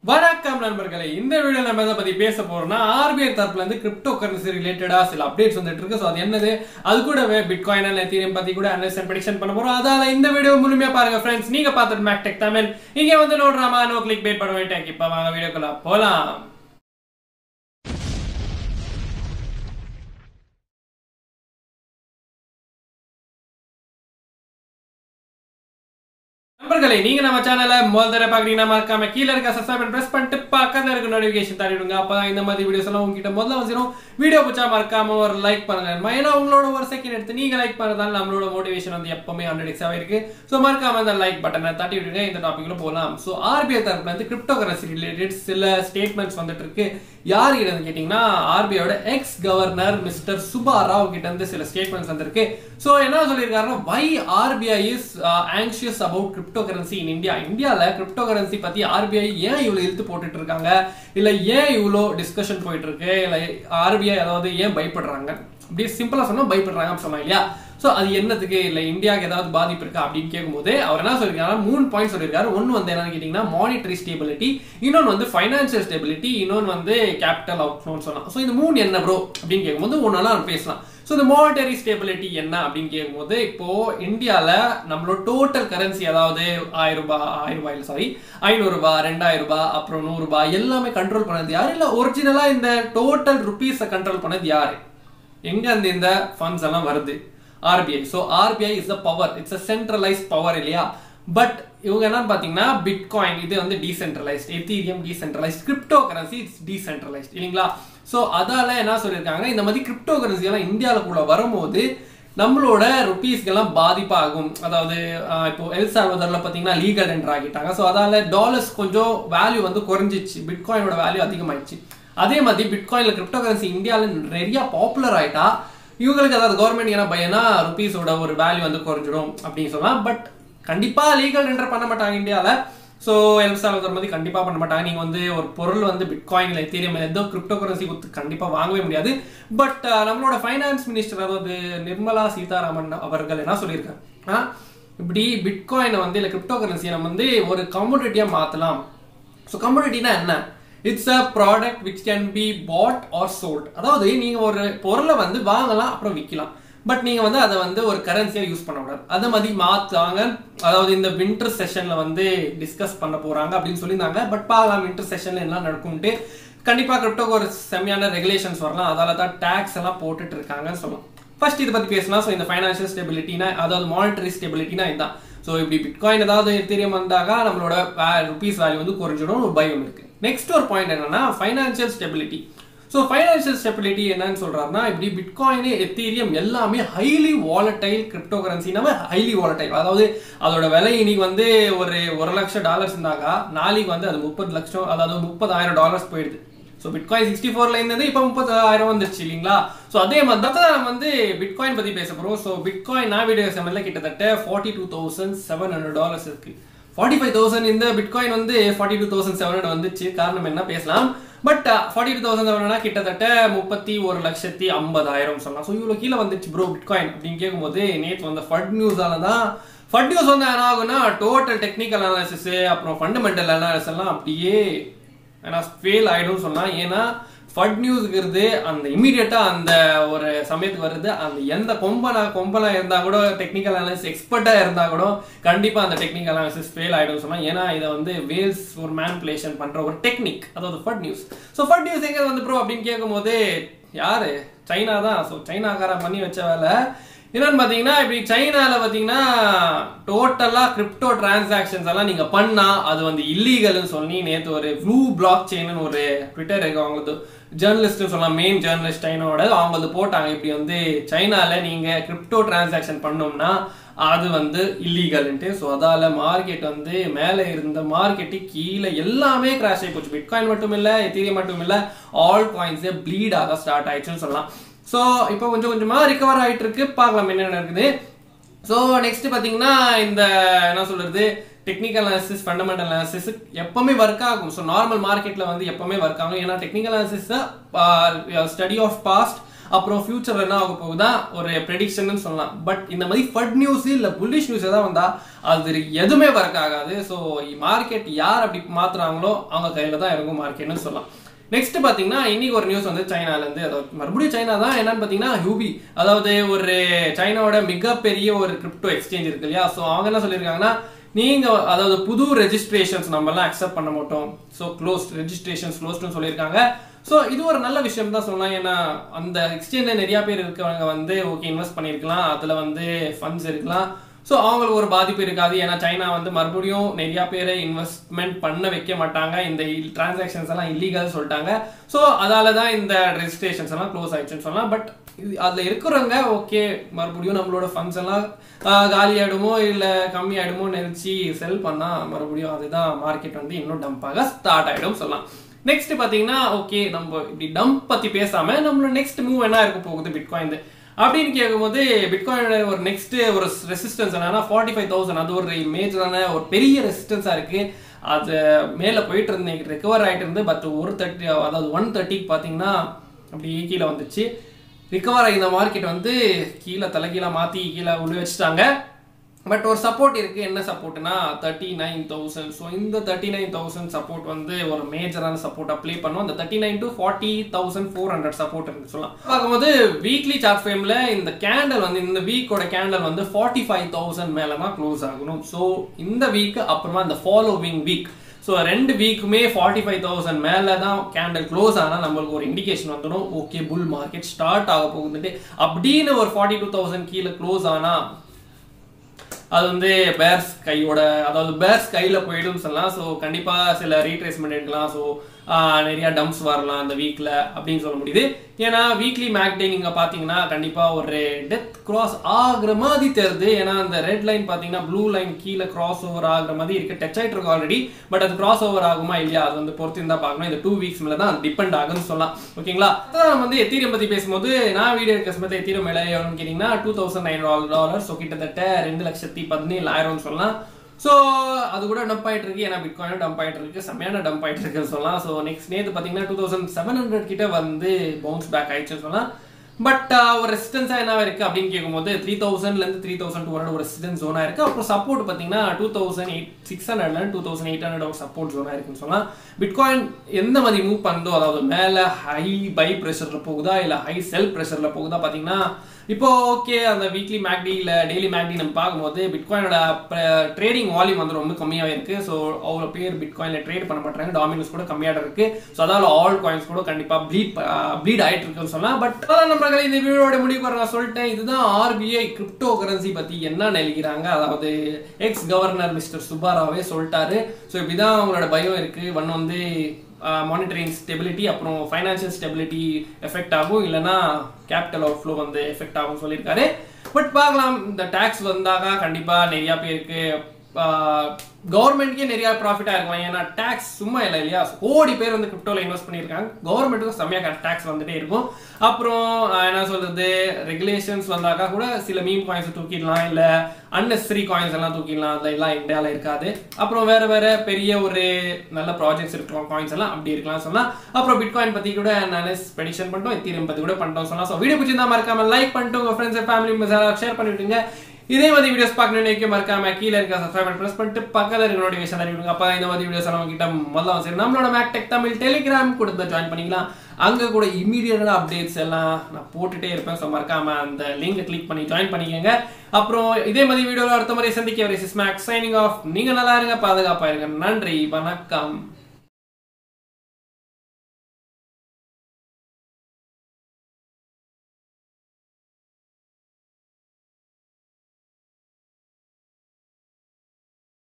வணக்கம் நண்பர்களே இந்த வீடியோ நம்ம எதை பத்தி பேச போறோம்னா ஆர்பிஐ தரப்புல இருந்து கிரிப்டோ கரன்சி ரிலேட்டடா சில அப்டேட்ஸ் வந்துட்டு இருக்கு ஸோ அது என்னது அது கூடவே பிட்காயின் அண்ட் எத்தீரியம் பத்தி கூட அனலைஸ் அண்ட் ப்ரெடிக்ஷன் பண்ண போறோம் அதால இந்த வீடியோ முழுமையா பாருங்க ஃப்ரெண்ட்ஸ் நீங்க பார்த்துட்டு மேக் டெக் தமிழ் இங்க வந்து நோடுறாமா நோ கிளிக் பேட் பண்ண வேண்டாம் இப்ப வாங்க வீடியோக்குள்ள போலாம் நண்பர்களே நீங்க நம்ம சேனலை முதல் தடவை பாக்குறீங்கன்னா மறக்காம கீழ இருக்க சப்ஸ்கிரைப் பிரஸ் பண்ணிட்டு பக்கத்துல இருக்க நோட்டிபிகேஷன் தள்ளிடுங்க அப்பதான் இந்த மாதிரி வீடியோஸ் எல்லாம் உங்ககிட்ட முதல்ல வந்துடும் வீடியோ பிடிச்சா மறக்காம ஒரு லைக் பண்ணுங்க ஏன்னா உங்களோட ஒரு செகண்ட் எடுத்து நீங்க லைக் பண்ணதால நம்மளோட மோட்டிவேஷன் வந்து எப்பவுமே ஹண்ட்ரட் எக்ஸாவே இருக்கு ஸோ மறக்காம அந்த லைக் பட்டனை தட்டி விடுங்க இந்த டாபிக்ல போகலாம் ஸோ ஆர்பிஐ தரப்புல இருந்து கிரிப்டோ கரன்சி ரிலேட்டட் சில ஸ்டேட்மெண்ட்ஸ் வந்துட்டு இருக்கு யார் கிட்ட இருந்து கேட்டீங்கன்னா ஆர்பிஐயோட ex governor mister Subba Rao கிட்ட இருந்து சில ஸ்டேட்மெண்ட்ஸ் வந்திருக்கு ஸோ என்ன சொல்லியிருக்காருன்னா why RBI is anxious about crypto currency in India இந்தியால கிரிப்டோ கரன்சி பத்தி ஆர்பிஐ ஏன் இவ்வளவு இழுத்து போட்டுட்டு இருக்காங்க இல்ல ஏன் இவ்வளோ டிஸ்கஷன் போயிட்டு இருக்கு இல்ல ஆர்பிஐ அதாவது ஏன் பயப்படுறாங்க அப்படி சிம்பிளா சொன்னா பயப்படுறாங்க சொன்னா இல்லையா ஸோ அது என்னத்துக்கு இல்லை இந்தியாவுக்கு ஏதாவது பாதிப்பு இருக்கா அப்படின்னு கேட்கும்போது அவர் என்ன சொல்லியிருக்காரு மூணு பாயிண்ட் சொல்லியிருக்காரு ஒன்று வந்து என்னன்னு கேட்டிங்கன்னா மானிட்டரி ஸ்டேபிலிட்டி இன்னொன்று வந்து ஃபைனான்சியல் ஸ்டெபிலிட்டி இன்னொன்று வந்து கேபிட்டல் அவுட்ஃப்ளோன்னு சொல்லலாம் ஸோ இந்த மூணு என்ன ப்ரோ அப்படின்னு கேட்கும்போது ஒன்றெல்லாம் நம்ம பேசலாம் ஸோ இந்த மானிட்டரி ஸ்டெபிலிட்டி என்ன அப்படின்னு கேட்கும்போது இப்போ இந்தியாவில் நம்மளோட டோட்டல் கரன்சி அதாவது ஆயிரம் ரூபாய் ஆயிரம் ரூபாய் சாரி ஐநூறு ரூபாய் ரெண்டாயிரம் ரூபாய் அப்புறம் நூறு ரூபாய் எல்லாமே கண்ட்ரோல் பண்ணது யாரு இல்லை ஒரிஜினலாக இந்த டோட்டல் ருபீஸை கண்ட்ரோல் பண்ணது யாரு எங்க அந்த இந்த ஃபண்ட்ஸ் எல்லாம் வருது RBI so RBI is a power it's a centralised power இல்லையா பட் இவங்க என்னன்னு பார்த்தீங்கன்னா பிட்காயின் இது வந்து decentralised ethereum decentralised crypto currency it's decentralised இல்லைங்களா ஸோ அதால என்ன சொல்லியிருக்காங்க இந்த மாதிரி கிரிப்டோ கரன்சி எல்லாம் இந்தியாவில் கூட வரும்போது நம்மளோட ருபீஸ்க்கெல்லாம் பாதிப்பாகும் அதாவது இப்போ எல் சால்வதர்ல பார்த்தீங்கன்னா லீகல் என்டர் ஆகிட்டாங்க ஸோ அதால டாலர்ஸ் கொஞ்சம் வேல்யூ வந்து குறைஞ்சிச்சு பிட்காயினோட வேல்யூ அதிகமாயிடுச்சு அதே மாதிரி பிட்காயின்ல கிரிப்டோ கரன்சி இந்தியாவில் நிறைய பாப்புலர் ஆயிட்டா இவங்களுக்கு அதாவது கவர்மெண்ட் என்ன பையனா ருபீஸோட ஒரு வேல்யூ வந்து குறைஞ்சிடும் அப்படின்னு சொல்லலாம் பட் கண்டிப்பா லீகல் என்டர் பண்ண மாட்டாங்க இந்தியாவில் ஸோ எல்சால்வதர் மாதிரி கண்டிப்பாக பண்ண மாட்டாங்க நீங்கள் வந்து ஒரு பொருள் வந்து பிட்காயினில் எத்தீரியம் ஏதோ கிரிப்டோ கரன்சி கொடுத்து கண்டிப்பாக வாங்கவே முடியாது பட் நம்மளோட ஃபைனான்ஸ் மினிஸ்டர் அதாவது நிர்மலா சீதாராமன் அவர்கள் என்ன சொல்லியிருக்காங்க இப்படி பிட்காயினை வந்து இல்லை கிரிப்டோ கரன்சியை நம்ம வந்து ஒரு கம்யூனிட்டியாக மாற்றலாம் ஸோ கம்யூனிட்டினா என்ன it's a product which can be bought or sold அதாவது நீங்கள் ஒரு பொருளை வந்து வாங்கலாம் அப்புறம் விற்கலாம் பட் நீங்கள் வந்து அதை வந்து ஒரு கரன்சியாக யூஸ் பண்ணக்கூடாது அதை மாதிரி மாற்றுவாங்க அதாவது இந்த வின்டர் செஷனில் வந்து டிஸ்கஸ் பண்ண போகிறாங்க அப்படின்னு சொல்லியிருந்தாங்க பட் பார்க்கலாம் வின்டர் செஷனில் என்ன நடக்கும்ட்டு கண்டிப்பாக கிரிப்டோக்கு ஒரு செம்மையான ரெகுலேஷன்ஸ் வரலாம் அதால தான் டேக்ஸ் எல்லாம் போட்டுட்டு இருக்காங்கன்னு சொல்லலாம் ஃபர்ஸ்ட் இதை பற்றி பேசலாம் ஸோ இந்த ஃபைனான்ஷியல் ஸ்டெபிலிட்டினா அதாவது மானிட்டரி ஸ்டெபிலிட்டினா இதுதான் ஸோ இப்படி பிட்காயின் ஏதாவது தெரியும் வந்தாக்கா நம்மளோட ருபீஸ் வேல்யூ வந்து குறைஞ்சிடும் ஒரு பயம் இருக்கு நெக்ஸ்ட் ஒரு பாயிண்ட் என்னன்னா financial stability so financial stability என்னன்னு சொல்றாருன்னா இப்படி பிட்காயின் எத்தீரியம் எல்லாமே ஹைலி வாலட்டைல் கிரிப்டோ கரன்சினாவே ஹைலி வாலட்டைல் அதாவது அதோட விலை இன்னைக்கு வந்து ஒரு ஒரு லட்சம் டாலர்ஸ் இருந்தாக்கா நாளைக்கு வந்து அது முப்பது லட்சம் அதாவது முப்பதாயிரம் டாலர்ஸ் போயிடுது ஸோ பிட்காயின் சிக்ஸ்டி ஃபோர்ல இருந்தது இப்போ முப்பதாயிரம் வந்துருச்சு இல்லைங்களா ஸோ அதே மாதிரி தான் நம்ம வந்து பிட்காயின் பத்தி பேச போறோம் ஸோ பிட்காயின் நான் வீடியோ செமல்ல கிட்டத்தட்ட forty two thousand seven hundred dollars இருக்கு ஃபார்ட்டி ஃபைவ் தௌசண்ட் இந்த பிட்காயின் வந்து forty two thousand seven hundred வந்துச்சு காரணம் என்ன பேசலாம் but forty two thousand seven கிட்டத்தட்ட முப்பத்தி ஒரு லட்சத்தி ஐம்பதாயிரம் சொல்லலாம் ஸோ இவ்வளோ கீழே வந்துச்சு ப்ரோ பிட்காயின் அப்படின்னு கேட்கும்போது நேற்று வந்த ஃபட் நியூஸால தான் ஃபட் நியூஸ் வந்து என்ன ஆகுனா டோட்டல் டெக்னிக்கல் அனாலிசிஸ் அப்புறம் ஃபண்டமெண்டல் அனாலிசிஸ் எல்லாம் அப்படியே ஏன்னா ஃபெயில் ஆகிடும் சொல்லலாம் ஏன்னா ஃபட் நியூஸுங்கிறது அந்த இமீடியட்டாக அந்த ஒரு சமயத்துக்கு வருது அந்த எந்த கொம்பனா கொம்பனா இருந்தால் கூட டெக்னிக்கல் அனாலிசிஸ் எக்ஸ்பர்ட்டாக இருந்தால் கூட கண்டிப்பாக அந்த டெக்னிக்கல் அனாலிசிஸ் ஃபெயில் ஆகிடும் சொல்லலாம் ஏன்னா இதை வந்து வேல்ஸ் ஒரு மேனிப்புலேஷன் பண்ணுற ஒரு டெக்னிக் அதாவது FUD news so FUD news எங்கே வந்து ப்ரோ அப்படின்னு கேட்கும்போது யாரு சைனா தான் ஸோ சைனாக்காரன் பண்ணி வச்ச வேலை என்னன்னு பார்த்தீங்கன்னா இப்படி சைனாவில் பார்த்தீங்கன்னா டோட்டலாக கிரிப்டோ டிரான்சாக்ஷன்ஸ் எல்லாம் நீங்கள் பண்ணால் அது வந்து இல்லீகல்னு சொல்லி நேற்று ஒரு ப்ளூ பிளாக் செயின்னு ஒரு ட்விட்டர் இருக்கு அவங்களுக்கு ஜேர்னலிஸ்ட்னு சொல்லலாம் மெயின் ஜேர்னலிஸ்ட் சைனாவோட அவங்க வந்து போட்டாங்க இப்படி வந்து சைனாவில் நீங்கள் கிரிப்டோ டிரான்சாக்ஷன் பண்ணோம்னா அது வந்து இல்லீகல்ன்ட்டு ஸோ அதால மார்க்கெட் வந்து மேலே இருந்த மார்க்கெட்டு கீழே எல்லாமே கிராஷ் ஆகி போச்சு பிட்காயின் மட்டும் இல்லை எத்தீரியம் மட்டும் இல்லை ஆல் காயின்ஸே ப்ளீட் ஆக ஸ்டார்ட் ஆயிடுச்சுன்னு சொல்லலாம் ஸோ இப்போ கொஞ்சம் கொஞ்சமாக ரிகவர் ஆகிட்டு இருக்கு பார்க்கலாம் என்ன நடக்குது ஸோ நெக்ஸ்ட் பார்த்தீங்கன்னா இந்த என்ன சொல்றது டெக்னிக்கல் அனாலிசிஸ் ஃபண்டமெண்டல் அனாலிசிஸ் எப்பவுமே ஒர்க் ஆகும் ஸோ நார்மல் மார்க்கெட்டில் வந்து எப்பவுமே ஒர்க் ஆகும் ஏன்னா technical analysis study of past அப்புறம் ஃபியூச்சர்ல என்ன ஆக போகுதா ஒரு ப்ரெடிக்ஷன் சொல்லலாம் பட் இந்த மாதிரி ஃபட் நியூஸ் இல்ல புல்லிஷ் நியூஸ் ஏதாவது வந்தா அது எதுவுமே ஒர்க் ஆகாது ஸோ மார்க்கெட் யார் அப்படி மாத்துறாங்களோ அவங்க கையில தான் இருக்கும் மார்க்கெட்னு சொல்லலாம் நெக்ஸ்ட் பாத்தீங்கன்னா இன்னைக்கு ஒரு நியூஸ் வந்து சைனால இருந்து அதாவது மறுபடியும் சைனா தான் என்னன்னு பாத்தீங்கன்னா ஹூபி அதாவது ஒரு சைனாவோட மிகப்பெரிய ஒரு கிரிப்டோ எக்ஸ்சேஞ்ச் இருக்கு இல்லையா ஸோ அவங்க என்ன சொல்லியிருக்காங்கன்னா நீங்க அதாவது புது ரெஜிஸ்ட்ரேஷன்ஸ் நம்ம எல்லாம் அக்செப்ட் பண்ண மாட்டோம் ஸோ க்ளோஸ் ரெஜிஸ்ட்ரேஷன்ஸ் க்ளோஸ்னு சொல்லியிருக்காங்க ஸோ இது ஒரு நல்ல விஷயம் தான் சொல்லலாம் ஏன்னா அந்த எக்ஸ்சேஞ்சில் நிறைய பேர் இருக்கவங்க வந்து ஓகே இன்வெஸ்ட் பண்ணியிருக்கலாம் அதில் வந்து ஃபண்ட்ஸ் இருக்கலாம் ஸோ அவங்களுக்கு ஒரு பாதிப்பு இருக்காது ஏன்னா சைனா வந்து மறுபடியும் நிறைய பேரை இன்வெஸ்ட்மெண்ட் பண்ண வைக்க மாட்டாங்க இந்த டிரான்சாக்ஷன்ஸ் எல்லாம் இல்லீகல் சொல்லிட்டாங்க ஸோ அதால தான் இந்த ரெஜிஸ்ட்ரேஷன்ஸ் எல்லாம் க்ளோஸ் ஆயிடுச்சுன்னு சொல்லலாம் பட் அதில் இருக்கிறவங்க ஓகே மறுபடியும் நம்மளோட ஃபண்ட்ஸ் எல்லாம் காலி ஆயிடுமோ இல்லை கம்மி ஆயிடுமோ நினைச்சு செல் பண்ணால் மறுபடியும் அதுதான் மார்க்கெட் வந்து இன்னும் டம்பாக ஸ்டார்ட் ஆயிடும் சொல்லலாம் நெக்ஸ்ட் பார்த்தீங்கன்னா ஓகே நம்ம இப்படி டம்ப் பற்றி பேசாம நம்மளோட நெக்ஸ்ட் மூவ் என்ன இருக்க போகுது பிட்காயின் அப்படின்னு கேட்கும்போது பிட்காயினோட ஒரு நெக்ஸ்ட் ஒரு ரெசிஸ்டன்ஸ் என்னன்னா ஃபார்ட்டி ஃபைவ் தௌசண்ட் அது ஒரு மேஜரான ஒரு பெரிய ரெசிஸ்டன்ஸாக இருக்கு அது மேலே போயிட்டு இருந்தேன் ரெக்கவர் ஆகிட்டு இருந்து பட் ஒரு தேர்ட்டி அதாவது ஒன் தேர்ட்டிக்கு பார்த்தீங்கன்னா அப்படி கீழே வந்துச்சு ரிகவர் ஆகி இந்த மார்க்கெட் வந்து கீழே தலைகீழ மாற்றி கீழே உள்ள வச்சுட்டாங்க பட் ஒரு சப்போர்ட் இருக்கு என்ன சப்போர்ட்னா தேர்ட்டி நைன் தௌசண்ட் ஸோ இந்த தேர்ட்டி நைன் தௌசண்ட் சப்போர்ட் வந்து ஒரு மேஜரான சப்போர்ட் அப்ளை பண்ணும் அந்த thirty nine to forty thousand four hundred support இருக்கு சொல்லலாம் பார்க்கும்போது வீக்லி சார்ட் ஃப்ரேம்ல இந்த கேண்டல் வந்து இந்த வீக்கோட கேண்டல் வந்து ஃபார்ட்டி ஃபைவ் தௌசண்ட் மேல தான் க்ளோஸ் ஆகணும் ஸோ இந்த வீக் அப்புறமா இந்த ஃபாலோவிங் வீக் ஸோ ரெண்டு வீக்குமே ஃபார்ட்டி ஃபைவ் தௌசண்ட் மேலே தான் கேண்டல் க்ளோஸ் ஆனால் நம்மளுக்கு ஒரு இண்டிகேஷன் வந்துடும் ஓகே புல் மார்க்கெட் ஸ்டார்ட் ஆக போகுதுன்ட்டு அப்படின்னு ஒரு ஃபார்ட்டி டூ தௌசண்ட் கீழே க்ளோஸ் ஆனால் அது வந்து பேர்ஸ் கையோட அதாவது பேர்ஸ் கையில் போயிடும் சொல்லலாம் ஸோ கண்டிப்பாக சில ரீட்ரேஸ்மெண்ட் எடுக்கலாம் ஸோ நிறைய டம்ப்ஸ் வரலாம் அந்த வீக்ல அப்படின்னு சொல்ல முடியுது ஏன்னா வீக்லி மேக்டே நீங்க பாத்தீங்கன்னா கண்டிப்பா ஒரு டெத் கிராஸ் ஆகுற மாதிரி தெரியுது ஏன்னா அந்த ரெட் லைன் பாத்தீங்கன்னா ப்ளூ லைன் கீழே கிராஸ் ஓவர் ஆகுற மாதிரி இருக்கு டச் ஆயிட்டு இருக்கு ஆல்ரெடி பட் அது கிராஸ் ஓவர் ஆகுமா இல்லையா அது வந்து பொறுத்து இருந்தா பார்க்கணும் இந்த டூ வீக்ஸ் மேல தான் டிபெண்ட் ஆகுன்னு சொல்லலாம் ஓகேங்களா அதான் நம்ம வந்து எத்தீரியம் பத்தி பேசும்போது நான் வீடியோ எடுக்க சமயத்தில் எத்தீரியம் மேலே எவ்வளோன்னு கேட்டீங்கன்னா two thousand nine dollar so கிட்டத்தட்ட ரெண்டு லட்சத்தி பதினேழாயிரம்னு சொல்லலாம் ஸோ அது கூட டம்ப் ஆயிட்டு இருக்கு ஏன்னா பிட்காயின் டம்ப் ஆயிட்டு இருக்கு செம்மையான டம்ப் ஆயிட்டு இருக்குன்னு சொல்லலாம் ஸோ நெக்ஸ்ட் நேற்று பார்த்தீங்கன்னா டூ தௌசண்ட் செவன் ஹண்ட்ரட் கிட்ட வந்து பவுன்ஸ் பேக் ஆயிடுச்சுன்னு சொல்லலாம் பட் ஒரு ரெசிஸ்டன்ஸா என்ன இருக்கு அப்படின்னு கேட்கும்போது த்ரீ தௌசண்ட்ல இருந்து த்ரீ தௌசண்ட் டூ ஹண்ட்ரட் ஒரு ரெசிஸ்டன்ஸ் ஜோனா இருக்கு அப்புறம் சப்போர்ட் பார்த்தீங்கன்னா டூ தௌசண்ட் எயிட் சிக்ஸ் ஹண்ட்ரட்ல டூ தௌசண்ட் எயிட் ஹண்ட்ரட் ஒரு சப்போர்ட் ஜோனா இருக்குன்னு சொல்லலாம் பிட்காயின் எந்த மாதிரி மூவ் பண்ணுதோ அதாவது மேல ஹை பை ப்ரெஷர்ல போகுதா இல்ல ஹை செல் ப்ரெஷர்ல போகுதா பாத்தீங்கன்னா இப்போ ஓகே அந்த வீக்லி மேக்டி இல்ல டெய்லி மேக்டி நம்ம பார்க்கும்போது பிட்காயினோட ட்ரேடிங் வால்யூம் வந்து ரொம்ப கம்மியாக இருக்கு ஸோ அவ்வளோ பேர் பிட்காயின்ல ட்ரேட் பண்ண மாட்டாங்க டாமினஸ் கூட கம்மியாக இருக்கு ஸோ அதால ஆல் காயின்ஸ் கூட கண்டிப்பா ப்ளீட் ப்ளீட் ஆயிட்டு இருக்குன்னு சொல்லலாம் பட் அதான் நம்மளே இந்த வீடியோட முடிவு நான் சொல்லிட்டேன் இதுதான் ஆர்பிஐ கிரிப்டோ கரன்சி பத்தி என்ன நினைக்கிறாங்க அதாவது எக்ஸ் கவர்னர் மிஸ்டர் சுப்பாராவே சொல்லிட்டாரு ஸோ இப்படிதான் அவங்களோட பயம் இருக்கு ஒன் வந்து மானிட்டரிங் ஸ்டெபிலிட்டி அப்புறம் ஃபைனான்சியல் ஸ்டெபிலிட்டி எஃபெக்ட் ஆகும் இல்லைன்னா கேபிட்டல் அவுட் ஃப்ளோ வந்து எஃபெக்ட் ஆகும் சொல்லியிருக்காரு பட் பார்க்கலாம் இந்த டேக்ஸ் வந்தாக்கா கண்டிப்பாக நிறையா பேருக்கு கவர்மெண்ட்க்கே நிறைய ப்ராஃபிட்டாக இருக்கலாம் ஏன்னா டேக்ஸ் சும்மா இல்லை இல்லையா கோடி பேர் வந்து கிரிப்டோவில் இன்வெஸ்ட் பண்ணியிருக்காங்க கவர்மெண்ட்டுக்கும் செம்மையாக டேக்ஸ் வந்துட்டே இருக்கும் அப்புறம் என்ன சொல்றது ரெகுலேஷன்ஸ் வந்தாக்கா கூட சில மீன் காயின்ஸ் தூக்கிடலாம் இல்லை அன்னெசரி காயின்ஸ் எல்லாம் தூக்கிடலாம் அதெல்லாம் இந்தியாவில் இருக்காது அப்புறம் வேற வேற பெரிய ஒரு நல்ல ப்ராஜெக்ட்ஸ் இருக்கலாம் காயின்ஸ் எல்லாம் அப்படி இருக்கலாம் சொல்லலாம் அப்புறம் பிட்காயின் பத்தி கூட நான் ப்ரெடிக்ஷன் பண்ணிட்டோம் எத்தீரியம் பத்தி கூட பண்ணிட்டோம் சொல்லலாம் ஸோ வீடியோ பிடிச்சிருந்தா மறக்காம லைக் பண்ணிட்டு உங்க ஃப்ரெண்ட்ஸ் ஃபேமிலி மெம்பர்ஸ் ஷேர் பண்ணி விட்டுங்க இதே மாதிரி வீடியோஸ் பார்க்கணும்னு மறக்காம கீழே இருக்க சப்ஸ்கிரைப் பிரஸ் பண்ணிட்டு பக்கத்துல இருக்க நோட்டிஃபிகேஷன் அறிவிடுங்க அப்போ இந்த மாதிரி வீடியோஸ் எல்லாம் உங்ககிட்ட முதல்ல வந்து சரி நம்மளோட மேக்டெக் தமிழ் டெலிகிராம் கொடுத்து ஜாயின் பண்ணிக்கலாம் அங்க கூட இமீடியட்டாக அப்டேட்ஸ் எல்லாம் நான் போட்டுட்டே இருப்பேன் ஸோ மறக்காம அந்த லிங்கை கிளிக் பண்ணி ஜாயின் பண்ணிக்கோங்க அப்புறம் இதே மாதிரி வீடியோவில் அடுத்த முறை சந்திக்க வரை சிஸ்மேக் சைனிங் ஆஃப் நீங்க நல்லா இருங்க பாதுகாப்பா இருங்க நன்றி வணக்கம்